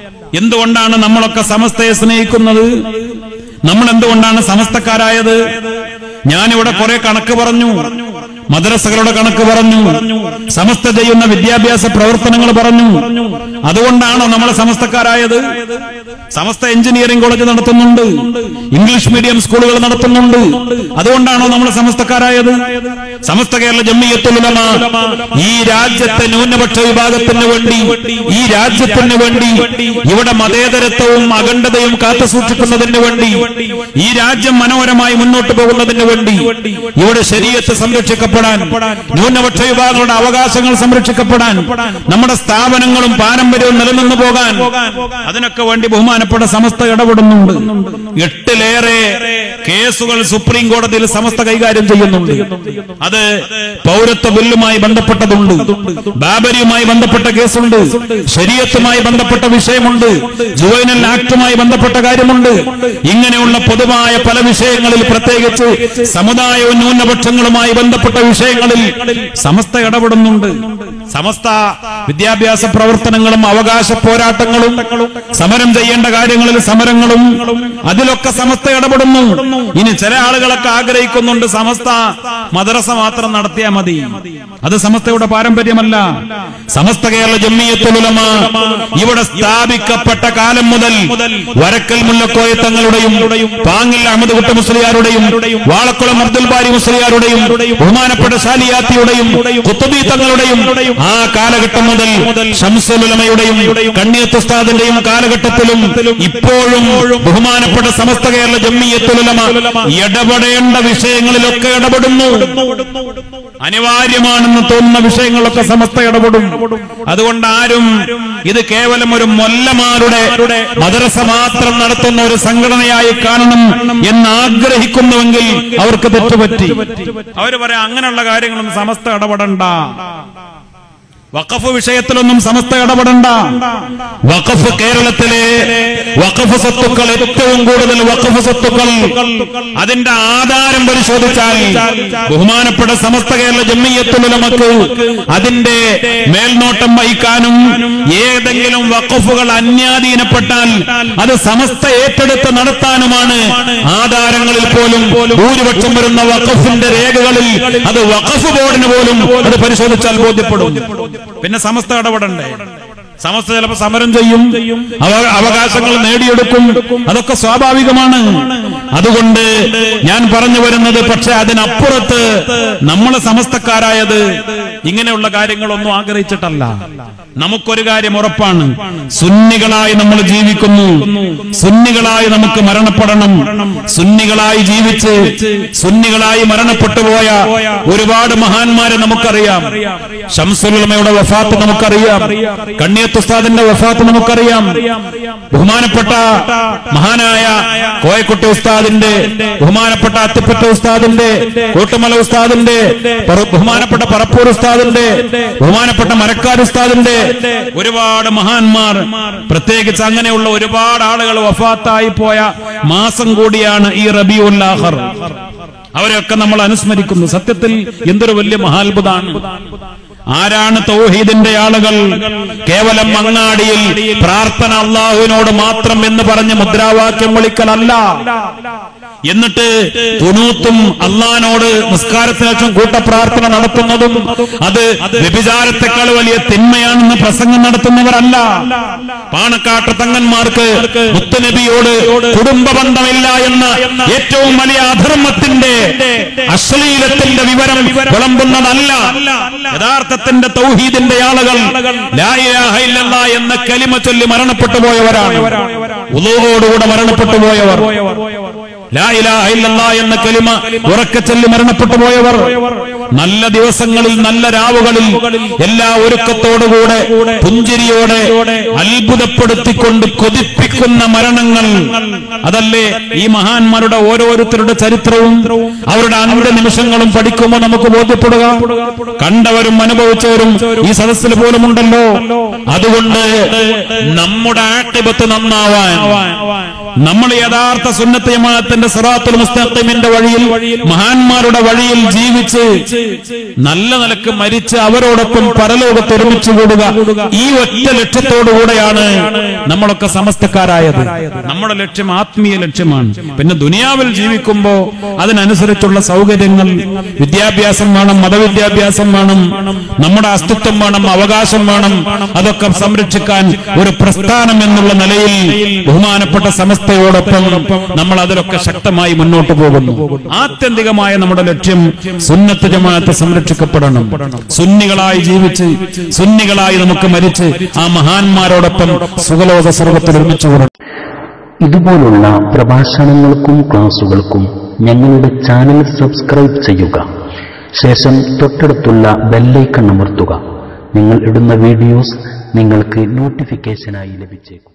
എന്തുകൊണ്ടാണ് നമ്മളൊക്കെ സമസ്തയെ സ്നേഹിക്കുന്നത് നമ്മൾ എന്തുകൊണ്ടാണ് സമസ്തക്കാരായത് ഞാനിവിടെ കുറെ കണക്ക് പറഞ്ഞു മദ്രസകളുടെ കണക്ക് പറഞ്ഞു സമസ്ത ചെയ്യുന്ന വിദ്യാഭ്യാസ പ്രവർത്തനങ്ങൾ പറഞ്ഞു അതുകൊണ്ടാണോ നമ്മൾ സമസ്തക്കാരായത് സമസ്ത എഞ്ചിനീയറിംഗ് കോളേജ് നടത്തുന്നുണ്ട് ഇംഗ്ലീഷ് മീഡിയം സ്കൂളുകൾ നടത്തുന്നുണ്ട് അതുകൊണ്ടാണോ നമ്മൾ സമസ്തക്കാരായത് സമസ്ത കേരള ജമ്മിയത്തുലമ ഈ രാജ്യത്തെ ന്യൂനപക്ഷ വിഭാഗത്തിന് വേണ്ടി ഈ രാജ്യത്തിന് വേണ്ടി ഇവിടെ മതേതരത്വവും അഖണ്ഡതയും കാത്തു സൂക്ഷിക്കുന്നതിന് വേണ്ടി ഈ രാജ്യം മനോഹരമായി മുന്നോട്ട് പോകുന്നതിന് വേണ്ടി ഇവിടെ ശരീരത്ത് സംരക്ഷിക്കപ്പെടാൻ ന്യൂനപക്ഷ വിഭാഗങ്ങളുടെ അവകാശങ്ങൾ സംരക്ഷിക്കപ്പെടാൻ നമ്മുടെ സ്ഥാപനങ്ങളും പാരമ്പര്യവും നിലനിന്നു പോകാൻ അതിനൊക്കെ വേണ്ടി ബഹുമാനപ്പെട്ട സമസ്ത ഇടപെടുന്നുണ്ട് എട്ടിലേറെ കേസുകൾ സുപ്രീം കോടതിയിൽ സമസ്ത കൈകാര്യം ചെയ്യുന്നുണ്ട് അത് പൗരത്വ ബില്ലുമായി ബന്ധപ്പെട്ടതുണ്ട് ബാബരിയുമായി ബന്ധപ്പെട്ട കേസുണ്ട് ശരീരത്തുമായി ബന്ധപ്പെട്ട വിഷയമുണ്ട് ജുവൈനൽ ആക്ടുമായി ബന്ധപ്പെട്ട കാര്യമുണ്ട് ഇങ്ങനെയുള്ള പൊതുവായ പല വിഷയങ്ങളിൽ പ്രത്യേകിച്ച് സമുദായവും ന്യൂനപക്ഷങ്ങളുമായി ബന്ധപ്പെട്ട വിഷയങ്ങളിൽ സമസ്ത ഇടപെടുന്നുണ്ട് സമസ്ത വിദ്യാഭ്യാസ പ്രവർത്തനങ്ങളും അവകാശ പോരാട്ടങ്ങളും സമരം ചെയ്യേണ്ട കാര്യങ്ങളിൽ സമരങ്ങളും അതിലൊക്കെ സമസ്ത ഇടപെടുന്നു ഇനി ചില ആളുകളൊക്കെ ആഗ്രഹിക്കുന്നുണ്ട് സമസ്ത മദ്രസ മാത്രം നടത്തിയാൽ മതി അത് സമസ്തയുടെ പാരമ്പര്യമല്ല സമസ്ത കേരള ജമ്മിയത്തുലമ ഇവിടെ സ്ഥാപിക്കപ്പെട്ട കാലം മുതൽ വരക്കൽ മുല്ലക്കോയ തങ്ങളുടെയും പാങ്ങിൽ അഹമ്മദ് കുട്ട മുസ്ലിയാരുടെയും വാളക്കുളം അബ്ദുൽ ബാരി മുസ്ലിയാരുടെയും ബഹുമാനപ്പെട്ട ഷാലിയാത്തിയുടെയും കുത്തുബി തങ്ങളുടെയും ആ കാലഘട്ടം മുതൽ ഷംസുലമയുടെയും കണ്ണിയത്ത് ഉസ്താദിന്റെയും കാലഘട്ടത്തിലും ഇപ്പോഴും ബഹുമാനപ്പെട്ട സമസ്ത കേരള ജമ്മിയത്തുലമ ഇടപെടേണ്ട വിഷയങ്ങളിലൊക്കെ ഇടപെടുന്നു അനിവാര്യമാണെന്ന് തോന്നുന്ന വിഷയങ്ങളൊക്കെ സമസ്ത ഇടപെടും അതുകൊണ്ട് ആരും ഇത് കേവലം ഒരു മൊല്ലമാരുടെ മദ്രസ മാത്രം നടത്തുന്ന ഒരു സംഘടനയായി കാണണം എന്ന് ആഗ്രഹിക്കുന്നുവെങ്കിൽ അവർക്ക് തെറ്റുപറ്റി അവർ പറയാം അങ്ങനെയുള്ള കാര്യങ്ങളൊന്നും സമസ്ത ഇടപെടണ്ട വഖഫ് വിഷയത്തിലൊന്നും സമസ്ത ഇടപെടണ്ട വഖഫ് കേരളത്തിലെ വഖഫ് സ്വത്തുക്കൾ ഏറ്റവും കൂടുതൽ വഖഫ് സ്വത്തുക്കൾ അതിന്റെ ആധാരം പരിശോധിച്ചാൽ ബഹുമാനപ്പെട്ട സമസ്ത കേരള ജമ്മിയത്തുലമക്ക് അതിന്റെ മേൽനോട്ടം വഹിക്കാനും ഏതെങ്കിലും വഖഫുകൾ അന്യാധീനപ്പെട്ടാൽ അത് സമസ്ത ഏറ്റെടുത്ത് നടത്താനുമാണ് ആധാരങ്ങളിൽ പോലും ഭൂരിപക്ഷം വരുന്ന വഖഫിന്റെ രേഖകളിൽ അത് വഖഫ് ബോർഡിന് പോലും അത് പരിശോധിച്ചാൽ ബോധ്യപ്പെടും പിന്നെ സമസ്ത ഇടപെടണ്ടേ സമസ്ത ചിലപ്പോ സമരം ചെയ്യും അവ- അവകാശങ്ങൾ നേടിയെടുക്കും അതൊക്കെ സ്വാഭാവികമാണ് അതുകൊണ്ട് ഞാൻ പറഞ്ഞു വരുന്നത് പക്ഷെ അതിനപ്പുറത്ത് നമ്മളെ സമസ്തക്കാരായത് ഇങ്ങനെയുള്ള കാര്യങ്ങളൊന്നും ആഗ്രഹിച്ചിട്ടല്ല നമുക്കൊരു കാര്യം ഉറപ്പാണ് സുന്നികളായി നമ്മൾ ജീവിക്കുന്നു സുന്നികളായി നമുക്ക് മരണപ്പെടണം സുന്നികളായി ജീവിച്ച് സുന്നികളായി മരണപ്പെട്ടു പോയ ഒരുപാട് മഹാന്മാരെ നമുക്കറിയാം ഷംസുലമയുടെ വഫാത്ത് നമുക്കറിയാം കണ്ണിയത്ത് ഉസ്താദിന്റെ വഫാത്ത് നമുക്കറിയാം ബഹുമാനപ്പെട്ട മഹാനായ കോയക്കുട്ടി ഉസ്താദിന്റെ ബഹുമാനപ്പെട്ട അത്തിപ്പറ്റ ഉസ്താദിന്റെ കൂട്ടുമല ഉസ്താദിന്റെ പറ- ബഹുമാനപ്പെട്ട പറപ്പൂർ ഉസ്താദിന്റെ ബഹുമാനപ്പെട്ട മരക്കാർ ഉസ്താദിന്റെ ഒരുപാട് മഹാന്മാർ പ്രത്യേകിച്ച് അങ്ങനെയുള്ള ഒരുപാട് ആളുകൾ വഫാത്തായി പോയ മാസം കൂടിയാണ് ഈ റബിയുൽ ആഖർ അവരെയൊക്കെ നമ്മൾ അനുസ്മരിക്കുന്നു സത്യത്തിൽ എന്തൊരു വലിയ മഹാത്ഭുതാണ് ആരാണ് തൗഹീദിന്റെ ആളുകൾ കേവലം മങ്ങാടിയിൽ പ്രാർത്ഥന അള്ളാഹുവിനോട് മാത്രം എന്ന് പറഞ്ഞ് മുദ്രാവാക്യം വിളിക്കലല്ല എന്നിട്ട് കുനൂത്തും അള്ളഹാനോട് നിസ്കാരത്തിനേശം കൂട്ടപ്രാർത്ഥന നടത്തുന്നതും അത് വ്യഭിചാരത്തെക്കാൾ വലിയ തിന്മയാണെന്ന് പ്രസംഗം നടത്തുന്നവരല്ല പാണക്കാട്ട് തങ്ങന്മാർക്ക് മുത്തനബിയോട് കുടുംബ ബന്ധമില്ല എന്ന ഏറ്റവും വലിയ അധർമ്മത്തിന്റെ അശ്ലീലത്തിന്റെ വിവരം വിളമ്പുന്നതല്ല യഥാർത്ഥത്തിന്റെ തൗഹീദിന്റെ ആളുകൾ ലാ ഇലാഹ ഇല്ലല്ലാ എന്ന കലിമ ചൊല്ലി മരണപ്പെട്ടു പോയവരാണ് ഉദോടുകൂടെ മരണപ്പെട്ടു പോയവർ ലാ ഇലാഹ ഇല്ലല്ലാ എന്ന കലിമ ഉറക്കെ ചൊല്ലി മരണപ്പെട്ടു പോയവർ നല്ല ദിവസങ്ങളിൽ നല്ല രാവുകളിൽ എല്ലാ ഒരുക്കത്തോടുകൂടെ പുഞ്ചിരിയോടെ അത്ഭുതപ്പെടുത്തിക്കൊണ്ട് കൊതിപ്പിക്കുന്ന മരണങ്ങൾ അതല്ലേ ഈ മഹാന്മാരുടെ ഓരോരുത്തരുടെ ചരിത്രവും അവരുടെ അന്ത്യ നിമിഷങ്ങളും പഠിക്കുമ്പോൾ നമുക്ക് ബോധ്യപ്പെടുക കണ്ടവരും അനുഭവിച്ചവരും ഈ സദസ്സിൽ പോലും ഉണ്ടല്ലോ അതുകൊണ്ട് നമ്മുടെ ആട്ടിപത്ത് നന്നാവാൻ നമ്മൾ യഥാർത്ഥ സുന്നത്ത് ജമാഅത്തിന്റെ സിറാത്തുൽ മുസ്തഖിമിന്റെ വഴിയിൽ മഹാന്മാരുടെ വഴിയിൽ ജീവിച്ച് നല്ല നിലക്ക് മരിച്ച് അവരോടൊപ്പം പരലോകത്ത് ഒരുമിച്ച് കൂടുക ഈ ഒറ്റ ലക്ഷ്യത്തോടുകൂടെയാണ് നമ്മളൊക്കെ സമസ്തക്കാരായത് നമ്മുടെ ലക്ഷ്യം ആത്മീയ ലക്ഷ്യമാണ് പിന്നെ ദുനിയാവിൽ ജീവിക്കുമ്പോ അതിനനുസരിച്ചുള്ള സൗകര്യങ്ങൾ വിദ്യാഭ്യാസം വേണം മതവിദ്യാഭ്യാസം വേണം നമ്മുടെ അസ്തിത്വം വേണം അവകാശം വേണം അതൊക്കെ സംരക്ഷിക്കാൻ ഒരു പ്രസ്ഥാനം എന്നുള്ള നിലയിൽ ബഹുമാനപ്പെട്ട സമസ്തയോടൊപ്പം നമ്മൾ അതിലൊക്കെ ശക്തമായി മുന്നോട്ട് പോകുന്നു ആത്യന്തികമായ നമ്മുടെ ലക്ഷ്യം സുന്നത്ത് ജമാഅത്ത് സംരക്ഷിക്കപ്പെടണം സുന്നികളായി ജീവിച്ച് സുന്നികളായി നമുക്ക് മരിച്ച് ആ മഹാന്മാരോടൊപ്പം സുഖലോക സർവത്തിൽ ഒരുമിച്ച് കൂടണം ഇതുപോലുള്ള പ്രഭാഷണങ്ങൾക്കും ക്ലാസുകൾക്കും ഞങ്ങളുടെ ചാനൽ സബ്സ്ക്രൈബ് ചെയ്യുക ശേഷം തൊട്ടടുത്തുള്ള ബെല്ലൈക്കൺ അമർത്തുക നിങ്ങൾ ഇടുന്ന വീഡിയോസ് നിങ്ങൾക്ക് നോട്ടിഫിക്കേഷനായി ലഭിച്ചേക്കും